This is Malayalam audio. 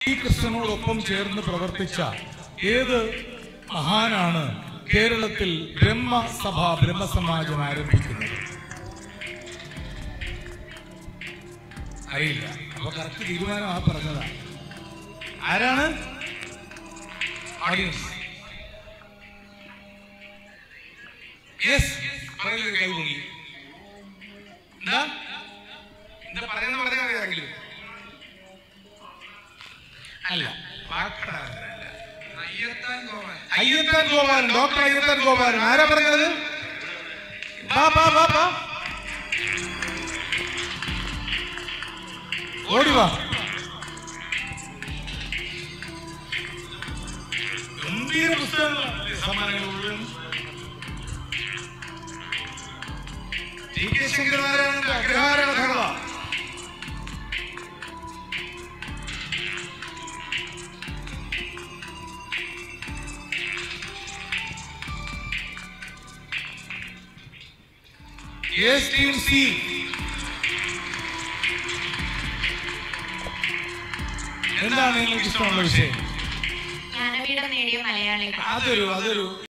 ഈ കൃഷ്ണനോടൊപ്പം ചേർന്ന് പ്രവർത്തിച്ച ഏത് മഹാനാണ് കേരളത്തിൽ ബ്രഹ്മസഭ ബ്രഹ്മസമാജം ആരംഭിക്കുന്നത് അറിയില്ല അപ്പൊ കറക്റ്റ് തീരുമാനം ആ പറഞ്ഞതാ ആരാണ് ഓഡിയൻസ് യെസ് പറയുന്നത് കൈ പൊങ്ങി എന്താ എന്താ പറയുന്നത് പറയാൻ അറിയാമെങ്കിലും അല്ല വാക്കടാനല്ല അയ്യത്താൻ ഗോപാലൻ ഡോക്ടർ അയ്യത്താൻ ഗോപാലൻ ആരാ പറഞ്ഞത് ബാ ബാ ബാ ബാ ഓടി വാ ഗംഭീര പുസ്തകങ്ങളാണ് സമ്മാനങ്ങൾ മുഴുവൻ ടി കെ ശങ്കരനാരായണന്റെ അഗ്രഹാര കഥകളാ Yes, team C. എന്താണ് നിങ്ങൾക്ക് ഇഷ്ടമുള്ള വിഷയം ജ്ഞാനപീഠം നേടിയ മലയാളികൾ അതൊരു അതൊരു